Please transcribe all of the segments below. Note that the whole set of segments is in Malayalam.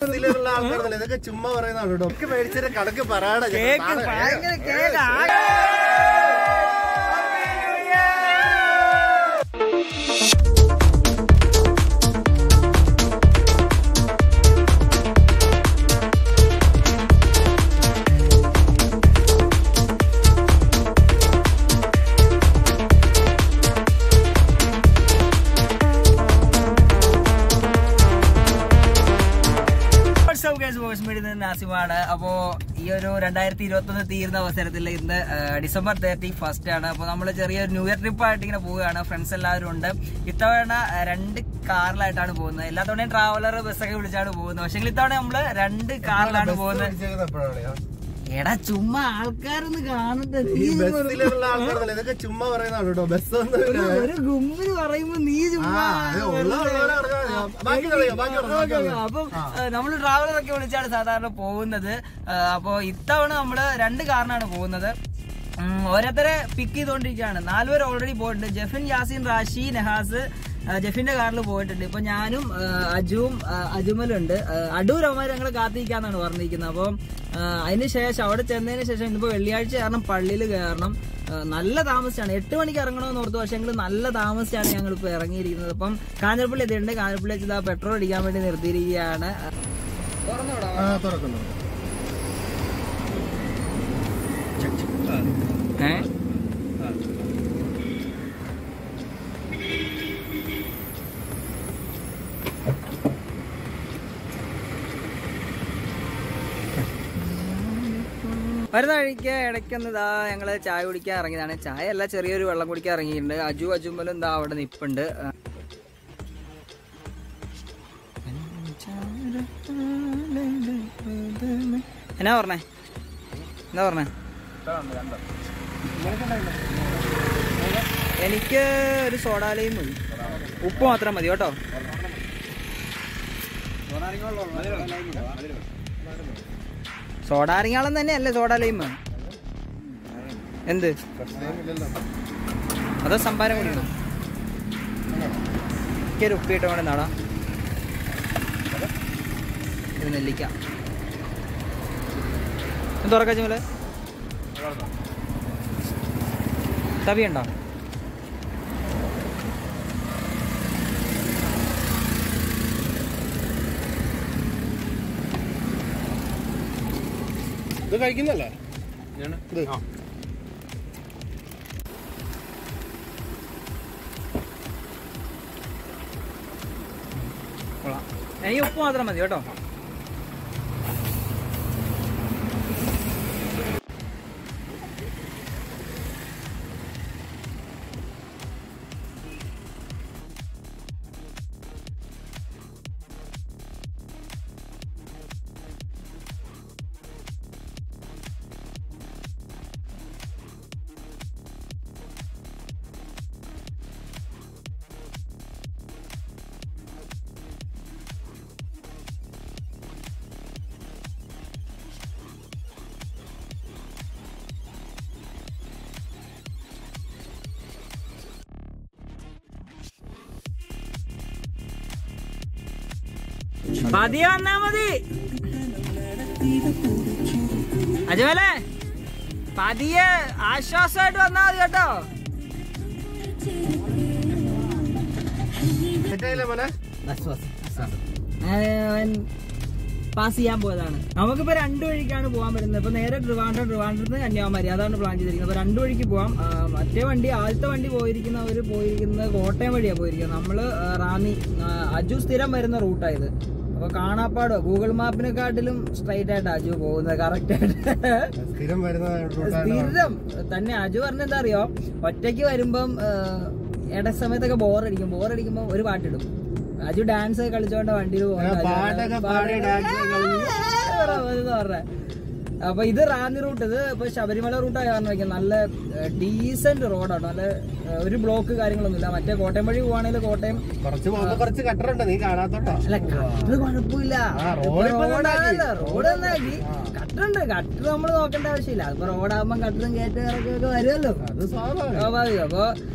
ബസ്സിലുള്ള ആൾക്കാരല്ലേ ഇതൊക്കെ ചുമ്മാ പറയുന്നതാണ് കേട്ടോ ഒക്കെ മേടിച്ചിട്ട് കണക്ക് പറയാടാ കേക്ക് ഭയങ്കര കേക്ക് നാസിമാണ് അപ്പോ ഈ ഒരു രണ്ടായിരത്തി ഇരുപത്തി ഒന്ന് തീരുന്ന അവസരത്തിൽ ഇന്ന് ആ, ഡിസംബർ തേർട്ടി ഫസ്റ്റ് ആണ് അപ്പൊ നമ്മൾ ചെറിയൊരു ന്യൂ ഇയർ ട്രിപ്പ് ആയിട്ട് ഇങ്ങനെ പോവുകയാണ് ഫ്രണ്ട്സ് എല്ലാവരും ഉണ്ട് ഇത്തവണ ആ, രണ്ട് കാറിലായിട്ടാണ് പോകുന്നത് എല്ലാ തവണയും ട്രാവലർ ബസ്സൊക്കെ വിളിച്ചാണ് പോകുന്നത് പക്ഷെ ഇത്തവണ നമ്മള് രണ്ട് കാറിലാണ് പോകുന്നത് എപ്പോഴാണ് എടാ ചുമ്മാ ആൾക്കാരൊന്ന് കാണട്ടെ നീ ഈ ബസ്സിലുള്ള ആൾക്കാരല്ലേ ഇതൊക്കെ ചുമ്മാ പറയുന്നതാണ് കേട്ടോ ബസ് ഒന്നും ഒരു ഗുമ്പിന് പറയുമ്പോ നീ ചുമ്മാ ബാക്കി പറയാം ബാക്കി പറയാം ബാക്കി പറയാം അപ്പം നമ്മൾ ട്രാവലറൊക്കെ വിളിച്ചാണ് സാധാരണ പോകുന്നത് ആ, അപ്പൊ ഇത്തവണ നമ്മള് രണ്ട് കാറിനാണ് പോകുന്നത് ഉം, ഓരോരുത്തരെ പിക്ക് ചെയ്തോണ്ടിരിക്കുകയാണ് നാലുപേർ ഓൾറെഡി പോയിട്ടുണ്ട് ജെഫിൻ യാസിൻ റാഷി നെഹാസ് ആ, ജെഫിന്റെ കാറിൽ പോയിട്ടുണ്ട് ഇപ്പൊ ഞാനും ആ, അജുവും ആ, അജുമലും ഉണ്ട് ആ, അടൂർ അവന്മാർ ഞങ്ങൾ കാത്തിരിക്കാന്നാണ് പറഞ്ഞിരിക്കുന്നത് അപ്പം ആ, അതിന് ശേഷം അവിടെ ചെന്നതിന് ശേഷം ഇന്നിപ്പോ വെള്ളിയാഴ്ച കാരണം പള്ളിയിൽ കയറണം ആ, നല്ല താമസിച്ചാണ് എട്ട് മണിക്ക് ഇറങ്ങണമെന്ന് ഓർത്തു പക്ഷെ ഞങ്ങൾ നല്ല താമസിച്ചാണ് ഞങ്ങൾ ഇപ്പൊ ഇറങ്ങിയിരിക്കുന്നത് അപ്പം കാഞ്ഞിരപ്പള്ളി എത്തിയിട്ടുണ്ട് കാഞ്ഞിരപ്പള്ളി വെച്ച് ഇതാ പെട്രോൾ അടിക്കാൻ വേണ്ടി നിർത്തിയിരിക്കുകയാണ് തുറന്നോടാ ആ തുറക്കുന്നു ഏ വരുന്ന വഴിക്ക് ഇടയ്ക്കൊന്ന് ഞങ്ങള് ചായ കുടിക്കാൻ ഇറങ്ങിയതാണ് ചായ അല്ല ചെറിയൊരു വെള്ളം കുടിക്കാൻ ഇറങ്ങിയിട്ടുണ്ട് അജു അജുമ്പലും എന്താ അവിടെ നിപ്പുണ്ട് എന്നാ പറഞ്ഞേ എന്താ പറഞ്ഞേ എനിക്ക് ഒരു സോഡാലയും മതി ഉപ്പ് മാത്രം മതി കേട്ടോ സോഡാറിങ്ങാളം തന്നെയല്ലേ സോഡാലയും എന്ത് അതോ സംഭാരം കുടിക്കണം എനിക്കൊരു ഉപ്പിട്ട് കൊണ്ട് നാടാ ഇത് നെല്ലിക്ക ഇത് തുറക്കാ ചുമല് തവിയുണ്ടോ ഇത് കഴിക്കുന്നല്ലേ ഇത് കൊള്ളാം എനിക്ക് ഉപ്പ് മാത്രം മതി കേട്ടോ പതിയെ വന്നാ മതി അജമലെ പതിയെ ആശ്വാസമായിട്ട് വന്നാ മതി കേട്ടോ സെറ്റായില്ലേ മോനെ പാസ് ചെയ്യാൻ പോയതാണ് നമുക്കിപ്പോ രണ്ടു വഴിക്കാണ് പോകാൻ പറ്റുന്നത് ഇപ്പൊ നേരെ ട്രിവാൻഡ്രം ട്രിവാൻഡ്രത്ത് കന്യാകുമാരി അതാണ് പ്ലാൻ ചെയ്തിരിക്കുന്നത് അപ്പൊ രണ്ടു വഴിക്ക് പോവാം ആ, മറ്റേ വണ്ടി ആദ്യത്തെ വണ്ടി പോയിരിക്കുന്നവര് പോയിരിക്കുന്നത് കോട്ടയം വഴിയാ പോയിരിക്കുന്നത് നമ്മള് ആ, റാന്നി ആ, അജു സ്ഥിരം വരുന്ന റൂട്ടായത് അപ്പൊ കാണാപ്പാടോ ഗൂഗിൾ മാപ്പിനെക്കാട്ടിലും സ്ട്രൈറ്റ് ആയിട്ട് അജു പോകുന്നത് കറക്റ്റ് ആയിട്ട് സ്ഥിരം വരുന്ന റൂട്ടാണ് സ്ഥിരം തന്നെ അജു പറഞ്ഞ എന്താ അറിയോ ഒറ്റയ്ക്ക് വരുമ്പം ആ, ഇട സമയത്തൊക്കെ ബോറടിക്കും ബോറടിക്കുമ്പോ ഒരു പാട്ടിടും അജു ഡാൻസ് ഒക്കെ കളിച്ചോണ്ട് വണ്ടിയിൽ പാട്ടൊക്കെ പാടി dance ഒക്കെ പറഞ്ഞ അപ്പൊ ഇത് റാന്നി റൂട്ട് ഇത് ഇപ്പൊ ശബരിമല റൂട്ടായ കാരണം വെക്കാം നല്ല ഡീസന്റ് റോഡാണ് നല്ല ആ, ഒരു ബ്ലോക്ക് കാര്യങ്ങളൊന്നുമില്ല മറ്റേ കോട്ടയം വഴി പോവാണെങ്കിൽ കോട്ടയം കുറച്ച് പോകുമ്പോ കുറച്ച് കട്ടറുണ്ട് നീ കാണാത്തോട്ടോ അല്ല കട്ടർ കുഴപ്പമില്ല ആ, road ഇപ്പൊ റോഡാണല്ലോ റോഡ് നന്നാക്കി കട്ടറുണ്ട് കട്ടർ നമ്മൾ നോക്കേണ്ട ആവശ്യമില്ല അതിപ്പോ റോഡാകുമ്പോ കട്ടറും കയറ്റം ഇറക്കൊക്കെ വരുമല്ലോ അത് സ്വാഭാവികം സ്വാഭാവികം അപ്പൊ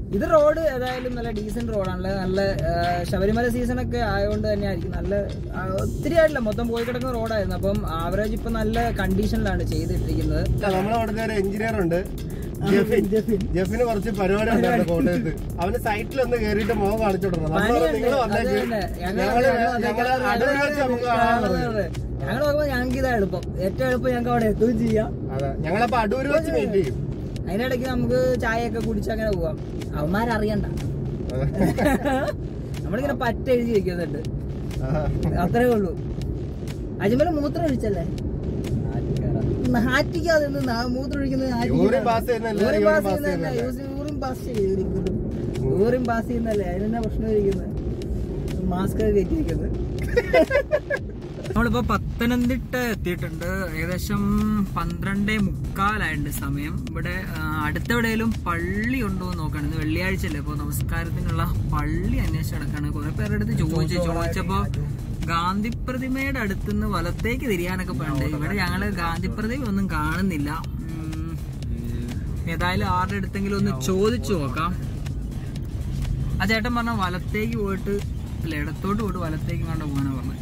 ഇത് റോഡ് ഏതായാലും നല്ല ഡീസന്റ് റോഡാണല്ലേ നല്ല ആ, ശബരിമല സീസൺ ഒക്കെ ആയതുകൊണ്ട് തന്നെ ആയിരിക്കും നല്ല ആ, ഒത്തിരി ആയിട്ടില്ല മൊത്തം പോയി കിടക്കുന്ന റോഡായിരുന്നു അപ്പം ആവറേജ് ഇപ്പൊ നല്ല കണ്ടീഷനിലാണ് ചെയ്തിട്ടിരിക്കുന്നത് നമ്മളെ അവിടുത്തെ ഒരു എഞ്ചിനീയർ ഉണ്ട് ജെഫിൻ ജെഫിന് കുറച്ച് പരിപാടി ഉണ്ടായിരുന്നു കോട്ടയത്ത് അവന് സൈറ്റിലൊന്ന് കേറിയിട്ട് മുഖം കാണിച്ചു വിടണം നമ്മൾ നിങ്ങൾ വന്നേക്ക് ഞങ്ങള് ഞങ്ങള് അടൂർ വെച്ച് നമുക്ക് കാണാനുള്ളത് ഞങ്ങൾ നോക്കുമ്പോ ഞങ്ങൾക്ക് ഇതാ എളുപ്പം ഏറ്റവും എളുപ്പം ഞങ്ങൾക്ക് അവിടെ എത്തുകയും ചെയ്യാം അതെ ഞങ്ങളപ്പോ അടൂര് വെച്ച് മീറ്റ് ചെയ്യും അതിനിടയ്ക്ക് നമുക്ക് ചായയൊക്കെ കുടിച്ച് അങ്ങനെ പോവാം അവന്മാരറിയണ്ട അതെ. നമ്മളിങ്ങനെ പറ്റ എഴുതി വെക്കുന്നുണ്ട് ആഹാ. അത്രേ ഉള്ളൂ അജ്മല മൂത്രം ഒഴിച്ചല്ലേ ഹാറ്റിക്കാതെ നിന്ന് നാ- മൂത്രം ഒഴിക്കുന്നത് യൂറിൻ pass ചെയ്യുന്നതല്ലേ? യൂറിൻ യൂറിൻ പാസ് pass ചെയ്യുന്നതല്ലേ? ചെയ്യുന്നതല്ലേ? യൂറിൻ പാസ് ചെയ്തിരിക്കുന്നു യൂറിൻ പാസ് ചെയ്യുന്നല്ലേ അതിനെന്നാ പ്രശ്നം ഇരിക്കുന്നത് മാസ്ക് കയറ്റി വെക്കുന്നത് നമ്മളിപ്പോ പത്തനംതിട്ട എത്തിയിട്ടുണ്ട് ഏകദേശം പന്ത്രണ്ടേ മുക്കാലായിട്ടുണ്ട് സമയം ഇവിടെ ആ, അടുത്തെവിടെയെങ്കിലും പള്ളി ഉണ്ടോ എന്ന് നോക്കണം ഇന്ന് വെള്ളിയാഴ്ച അല്ലേ അപ്പൊ നമസ്കാരത്തിനുള്ള പള്ളി അന്വേഷിച്ച് നടക്കാണ് കുറെ പേരുടെ അടുത്ത് ചോദിച്ചു ചോദിച്ചപ്പോ ഗാന്ധി പ്രതിമയുടെ അടുത്തുനിന്ന് വലത്തേക്ക് തിരിയാനൊക്കെ പറയുന്നുണ്ട് ഇവിടെ ഞങ്ങള് ഗാന്ധി പ്രതിമ ഒന്നും കാണുന്നില്ല ഉം, ഏതായാലും ആരുടെ അടുത്തെങ്കിലും ഒന്ന് ചോദിച്ചു നോക്കാം ആ ചേട്ടൻ പറഞ്ഞ വലത്തേക്ക് പോയിട്ട് അല്ല ഇടത്തോട്ട് പോയിട്ട് വലത്തേക്ക് കണ്ട പോകാനാ പറഞ്ഞത്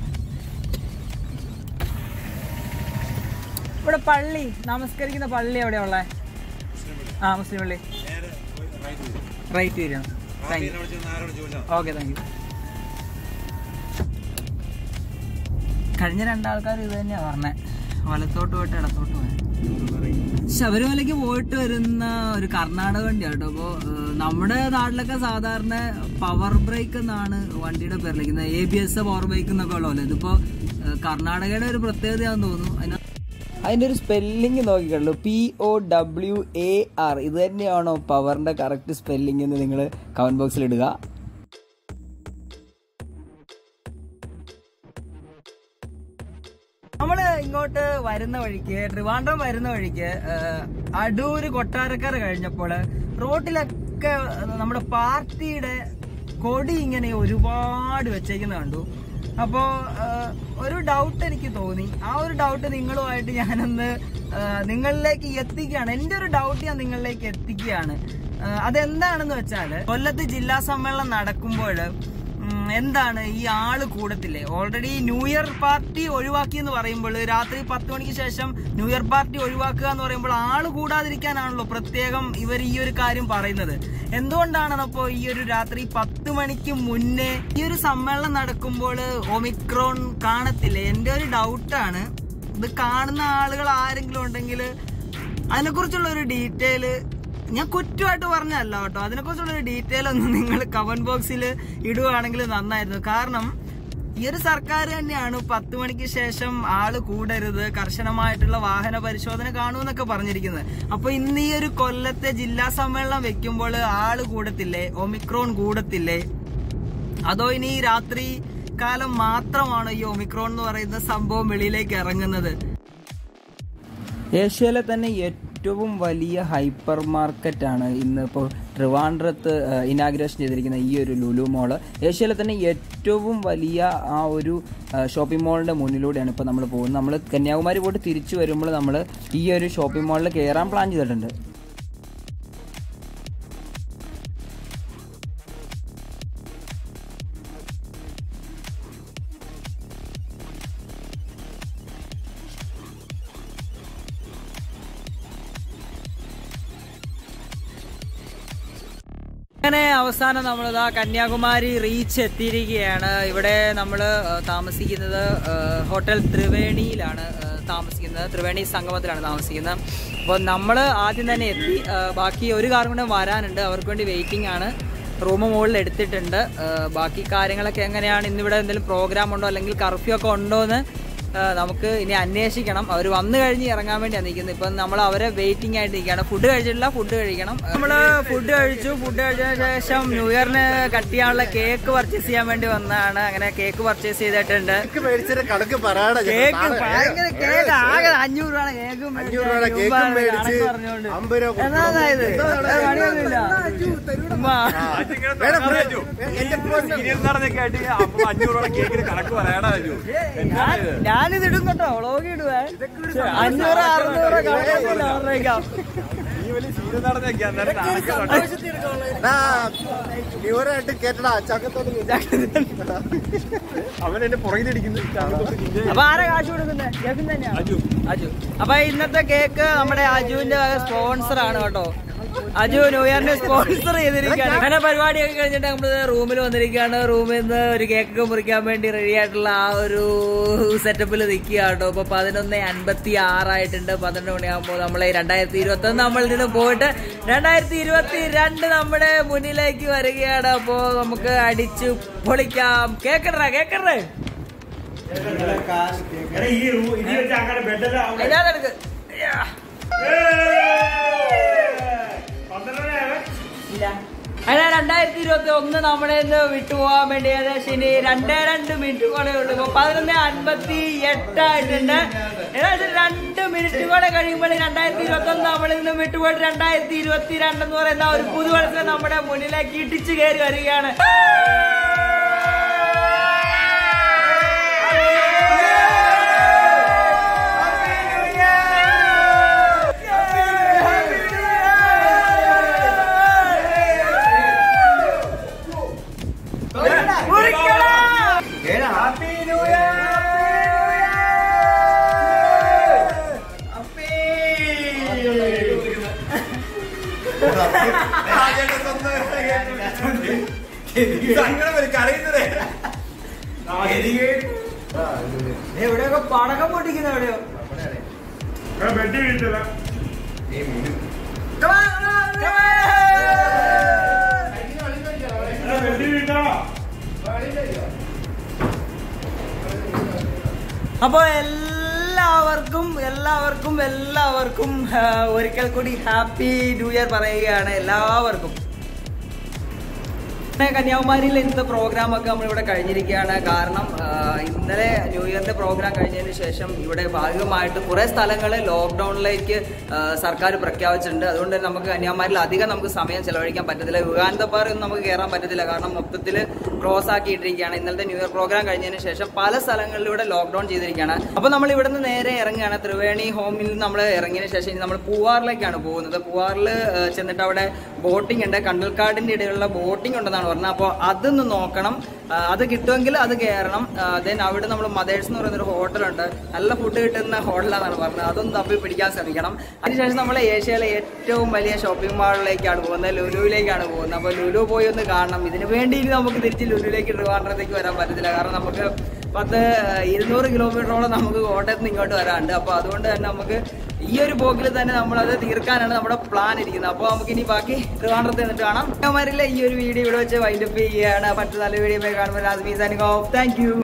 ഇവിടെ പള്ളി നമസ്കരിക്കുന്ന പള്ളി എവിടെയാ ഉള്ളേ ആ മുസ്ലിം പള്ളി റൈറ്റ് വരികയാണ് thank you okay thank you കഴിഞ്ഞ രണ്ടാൾക്കാർ ഇത് തന്നെയാ പറഞ്ഞേ വലത്തോട്ട് പോയിട്ട് ഇടത്തോട്ട് പോയത് ശബരിമലയ്ക്ക് പോയിട്ട് വരുന്ന ഒരു കർണാടക വണ്ടിയാണ് കേട്ടോ അപ്പോൾ നമ്മുടെ നാട്ടിലൊക്കെ സാധാരണ പവർ ബ്രേക്ക് എന്നാണ് വണ്ടിയുടെ പേരിലിരിക്കുന്നത് A B S power brake എന്നൊക്കെ ഉള്ളതല്ലേ ഇതിപ്പോ ഏഹ്, കർണാടകയുടെ ഒരു പ്രത്യേകതയാണെന്ന് തോന്നുന്നു അതിന അതിന്റെ ഒരു സ്പെല്ലിംഗ് നോക്കിക്കള്ളൂ P O W E R ഇത് തന്നെയാണോ പവറിന്റെ കറക്റ്റ് സ്പെല്ലിംഗ് എന്ന് നിങ്ങൾ കമന്റ് ബോക്സിൽ ഇടുക നമ്മള് ഇങ്ങോട്ട് വരുന്ന വഴിക്ക് ട്രിവാൻഡ്രം വരുന്ന വഴിക്ക് ഏഹ്, അടൂര് കൊട്ടാരക്കര കഴിഞ്ഞപ്പോൾ റോട്ടിലൊക്കെ നമ്മുടെ പാർട്ടിയുടെ കൊടി ഇങ്ങനെ ഒരുപാട് വെച്ചേക്കുന്ന കണ്ടു അപ്പോ ഏഹ്, ഒരു ഡൗട്ട് എനിക്ക് തോന്നി ആ ഒരു ഡൗട്ട് നിങ്ങളുമായിട്ട് ഞാനൊന്ന് ഏഹ്, നിങ്ങളിലേക്ക് എത്തിക്കുകയാണ് എന്റെ ഒരു ഡൗട്ട് ഞാൻ നിങ്ങളിലേക്ക് എത്തിക്കുകയാണ് ഏഹ്, അതെന്താണെന്ന് വെച്ചാല് കൊല്ലത്ത് ജില്ലാ സമ്മേളനം നടക്കുമ്പോൾ ഉം, എന്താണ് ഈ ആള് കൂടത്തില്ലേ ഓൾറെഡി ന്യൂ ഇയർ പാർട്ടി ഒഴിവാക്കി എന്ന് പറയുമ്പോൾ രാത്രി പത്ത് മണിക്ക് ശേഷം ന്യൂ ഇയർ പാർട്ടി ഒഴിവാക്കുക എന്ന് പറയുമ്പോൾ ആള് കൂടാതിരിക്കാനാണല്ലോ പ്രത്യേകം ഇവർ ഈ ഒരു കാര്യം പറയുന്നത് എന്തുകൊണ്ടാണ് അപ്പോൾ ഈ ഒരു രാത്രി പത്ത് മണിക്ക് മുന്നേ ഈ ഒരു സമ്മേളനം നടക്കുമ്പോൾ ഒമിക്രോൺ കാണത്തില്ലേ എന്റെ ഒരു ഡൗട്ടാണ് ഇത് കാണുന്ന ആളുകൾ ആരെങ്കിലും ഉണ്ടെങ്കിൽ അതിനെക്കുറിച്ചുള്ള ഒരു ഡീറ്റെയിൽ ഞാൻ കുറ്റമായിട്ട് പറഞ്ഞല്ല കേട്ടോ അതിനെക്കുറിച്ചുള്ള ഒരു ഡീറ്റെയിൽ ഒന്ന് നിങ്ങൾ കമന്റ് ബോക്സിൽ ഇടുവാണെങ്കിൽ നന്നായിരുന്നു കാരണം ഈ ഒരു സർക്കാർ തന്നെയാണ് പത്ത് മണിക്ക് ശേഷം ആള് കൂടരുത് കർശനമായിട്ടുള്ള വാഹന പരിശോധന കാണുമെന്നൊക്കെ പറഞ്ഞിരിക്കുന്നത് അപ്പൊ ഇന്ന് ഈ ഒരു കൊല്ലത്തെ ജില്ലാ സമ്മേളനം വെക്കുമ്പോൾ ആള് കൂടത്തില്ലേ ഒമിക്രോൺ കൂടത്തില്ലേ അതോ ഇനി ഈ രാത്രി കാലം മാത്രമാണോ ഈ ഒമിക്രോൺ എന്ന് പറയുന്ന സംഭവം വെളിയിലേക്ക് ഇറങ്ങുന്നത് ഏഷ്യയിലെ തന്നെ ഏറ്റവും വലിയ ഹൈപ്പർ മാർക്കറ്റാണ് ഇന്ന് ഇപ്പോൾ ട്രിവാൻഡ്രത്ത് ഇനാഗ്രേഷൻ ചെയ്തിരിക്കുന്ന ഈ ഒരു ലുലു മോള് ഏഷ്യയിലെ തന്നെ ഏറ്റവും വലിയ ആ ഒരു ഷോപ്പിംഗ് മോളിന്റെ മുന്നിലൂടെയാണ് ഇപ്പോൾ നമ്മൾ പോകുന്നത് നമ്മൾ കന്യാകുമാരി പോയിട്ട് തിരിച്ചു വരുമ്പോൾ നമ്മൾ ഈ ഒരു ഷോപ്പിംഗ് മോളിൽ കയറാൻ പ്ലാൻ ചെയ്തിട്ടുണ്ട് അങ്ങനെ അവസാനം നമ്മളിതാ കന്യാകുമാരി റീച്ച് എത്തിയിരിക്കുകയാണ് ഇവിടെ നമ്മൾ താമസിക്കുന്നത് ആ, ഹോട്ടൽ ത്രിവേണിയിലാണ് ആ, താമസിക്കുന്നത് ത്രിവേണി സംഗമത്തിലാണ് താമസിക്കുന്നത് അപ്പോൾ നമ്മൾ ആദ്യം തന്നെ എത്തി ആ, ബാക്കി ഒരു കാറും കൂടെ വരാനുണ്ട് അവർക്ക് വേണ്ടി വെയിറ്റിംഗ് ആണ് റൂം മുകളിൽ എടുത്തിട്ടുണ്ട് ആ, ബാക്കി കാര്യങ്ങളൊക്കെ എങ്ങനെയാണ് ഇന്നിവിടെ എന്തെങ്കിലും പ്രോഗ്രാം ഉണ്ടോ അല്ലെങ്കിൽ കർഫ്യൂ ഒക്കെ ഉണ്ടോ എന്ന് ആ, നമുക്ക് ഇനി അന്വേഷിക്കണം അവർ വന്നു കഴിഞ്ഞ് ഇറങ്ങാൻ വേണ്ടിയാണ് നിൽക്കുന്നത് ഇപ്പം നമ്മൾ അവരെ വെയിറ്റിംഗ് ആയിട്ട് നിൽക്കുകയാണ് ഫുഡ് കഴിച്ചിട്ടില്ല ഫുഡ് കഴിക്കണം നമ്മൾ ഫുഡ് കഴിച്ചു ഫുഡ് കഴിച്ചതിന് ശേഷം ന്യൂ ഇയറിന് കട്ട് ചെയ്യാനുള്ള കേക്ക് പർച്ചേസ് ചെയ്യാൻ വേണ്ടി വന്നതാണ് അങ്ങനെ കേക്ക് പർച്ചേസ് ചെയ്തിട്ടുണ്ട് കേക്ക് മേടിച്ചിട്ട് കണക്ക് പറയാടാ കേക്ക് ഭയങ്കര കേക്ക് ആകെ അഞ്ഞൂറ് രൂപ കേക്ക് അഞ്ഞൂറ് രൂപയുടെ കേക്കും മേടിച്ച് അമ്പത് രൂപ കൊടുക്കണം. എന്നാ ഇത് പണിയൊന്നുമില്ല ഉമ്മാ. വേണം, വേണം. എന്റെ phone അഞ്ഞൂറ് കേക്കിന് കണക്ക് പറയാടാ ഞാൻ- ഞാനിത് ഇടും കേട്ടോ വ്ളോഗ് ഇടുവേ അഞ്ഞൂറ് അറുന്നൂറ് കണക്കൊന്നുമില്ല പറഞ്ഞേക്കാം ന്യൂറായിട്ട് കേട്ടടാ ചക്കത്തോട് അവൻ എന്നെ പുറകിലിരിക്കുന്നു അപ്പൊ ആരാ കാശ് കൊടുക്കുന്നത് ജെഫിൻ തന്നെയാ അജു അപ്പൊ ഇന്നത്തെ കേക്ക് നമ്മുടെ അജുവിന്റെ സ്പോൺസർ ആണ് കേട്ടോ അജു ന്യൂ ഇയറിന് സ്പോൺസർ ചെയ്തിരിക്കുകയാണ് അങ്ങനെ പരിപാടിയൊക്കെ കഴിഞ്ഞിട്ട് നമ്മൾ റൂമിൽ വന്നിരിക്കുകയാണ് റൂമിൽ നിന്ന് ഒരു കേക്കൊക്കെ മുറിക്കാൻ വേണ്ടി റെഡി ആയിട്ടുള്ള ആ ഒരു സെറ്റപ്പിൽ നിൽക്കുക കേട്ടോ ഇപ്പൊ പതിനൊന്ന് അൻപത്തി ആറായിട്ടുണ്ട് പന്ത്രണ്ട് മണിയാകുമ്പോൾ നമ്മളെ രണ്ടായിരത്തി ഇരുപത്തി ഒന്ന് നമ്മളിൽ നിന്ന് പോയിട്ട് രണ്ടായിരത്തി ഇരുപത്തി രണ്ട് നമ്മുടെ മുന്നിലേക്ക് വരികയാണ് അപ്പോ നമുക്ക് അടിച്ചു പൊളിക്കാം കേക്കട്ടെ കേക്കട്ടെ അതിനകത്തെടുക്ക്. യാ. ഇല്ല. അങ്ങനെ രണ്ടായിരത്തി ഇരുപത്തി ഒന്ന് നമ്മുടെ ഇന്ന് വിട്ടുപോകാൻ വേണ്ടി ഏകദേശം ഇനി രണ്ടേ രണ്ട് മിനിറ്റ് കൂടെ ഉള്ളു ഇപ്പൊ പതിനൊന്ന് അൻപത്തി എട്ടായിട്ടുണ്ട് ഏകദേശം രണ്ട് മിനിറ്റ് കൂടെ കഴിയുമ്പോൾ രണ്ടായിരത്തി ഇരുപത്തി ഒന്ന് നമ്മളിൽ നിന്ന് വിട്ടുപോയിട്ട് രണ്ടായിരത്തി ഇരുപത്തി രണ്ട് എന്ന് പറയുന്ന ഒരു പുതുവത്സരം നമ്മുടെ മുന്നിലേക്ക് ഇടിച്ചു കയറി വരികയാണ് എവിടെയൊക്കെ പടക്കം പൊട്ടിക്കുന്ന എവിടെയോ അപ്പൊ എല്ലാവർക്കും എല്ലാവർക്കും എല്ലാവർക്കും ആ, ഒരിക്കൽ കൂടി ഹാപ്പി ന്യൂ ഇയർ പറയുകയാണ് എല്ലാവർക്കും പിന്നെ കന്യാകുമാരിയിൽ ഇന്നത്തെ പ്രോഗ്രാം ഒക്കെ നമ്മളിവിടെ കഴിഞ്ഞിരിക്കുകയാണ് കാരണം ആ, ഇന്നലെ ന്യൂ ഇയറിന്റെ പ്രോഗ്രാം കഴിഞ്ഞതിന് ശേഷം ഇവിടെ ഭാഗികമായിട്ട് കുറെ സ്ഥലങ്ങൾ ലോക്ക്ഡൌണിലേക്ക് ആ, സർക്കാർ പ്രഖ്യാപിച്ചിട്ടുണ്ട് അതുകൊണ്ട് തന്നെ നമുക്ക് കന്യാകുമാരിയിൽ അധികം നമുക്ക് സമയം ചെലവഴിക്കാൻ പറ്റത്തില്ല യുഗാന്തപ്പാറ ഒന്നും നമുക്ക് കയറാൻ പറ്റത്തില്ല കാരണം മൊത്തത്തിൽ ക്ലോസ് ആക്കിയിട്ടിരിക്കുകയാണ് ഇന്നലത്തെ ന്യൂ ഇയർ പ്രോഗ്രാം കഴിഞ്ഞതിന് ശേഷം പല സ്ഥലങ്ങളിലൂടെ ലോക്ക്ഡൌൺ ചെയ്തിരിക്കുകയാണ് അപ്പോൾ നമ്മൾ ഇവിടെ നിന്ന് നേരെ ഇറങ്ങുകയാണ് ത്രിവേണി ഹോമിൽ നിന്ന് നമ്മൾ ഇറങ്ങിയതിന് ശേഷം ഇനി നമ്മൾ പൂവാറിലേക്കാണ് പോകുന്നത് പൂവാറിൽ ആ, ചെന്നിട്ട് അവിടെ ബോട്ടിംഗ് ഉണ്ട് കണ്ടൽക്കാടിന്റെ ഇടയിലുള്ള ബോട്ടിംഗ് ഉണ്ടെന്നാണ് പറഞ്ഞത് അപ്പോൾ അതൊന്ന് നോക്കണം ആ, അത് കിട്ടുമെങ്കിൽ അത് കയറണം ദെൻ അവിടെ നമ്മൾ മദേഴ്സ് എന്ന് പറയുന്ന ഒരു ഹോട്ടലുണ്ട് നല്ല ഫുഡ് കിട്ടുന്ന ഹോട്ടലാണെന്നാണ് പറഞ്ഞത് അതൊന്ന് തപ്പി പിടിക്കാൻ ശ്രമിക്കണം അതിനുശേഷം നമ്മൾ ഏഷ്യയിലെ ഏറ്റവും വലിയ ഷോപ്പിംഗ് മാളിലേക്കാണ് പോകുന്നത് ലുലുവിലേക്കാണ് പോകുന്നത് അപ്പോൾ ലുലു പോയി ഒന്ന് കാണണം ഇതിന് വേണ്ടി ഇനി നമുക്ക് തിരിച്ച് ലുലുവിലേക്ക് ട്രിവാൻഡ്രത്തേക്ക് വരാൻ പറ്റത്തില്ല കാരണം നമുക്ക് പത്ത് ഇരുന്നൂറ് കിലോമീറ്ററോളം നമുക്ക് കോട്ടയത്ത് നിന്ന് ഇങ്ങോട്ട് വരാനുണ്ട് അപ്പോൾ അതുകൊണ്ട് തന്നെ നമുക്ക് ഈ ഒരു പോക്കിൽ തന്നെ നമ്മളത് തീർക്കാനാണ് നമ്മുടെ പ്ലാൻ ഇരിക്കുന്നത് അപ്പോൾ നമുക്ക് ഇനി ബാക്കി ട്രിവാൻഡ്രത്ത് എന്നിട്ട് കാണാം കന്യാകുമാരിയിലെ ഈ ഒരു വീഡിയോ ഇവിടെ വെച്ച് വൈൻഡപ്പ് ചെയ്യുകയാണ് മറ്റു നല്ല വീഡിയോ കാണുമ്പോൾ താങ്ക് യു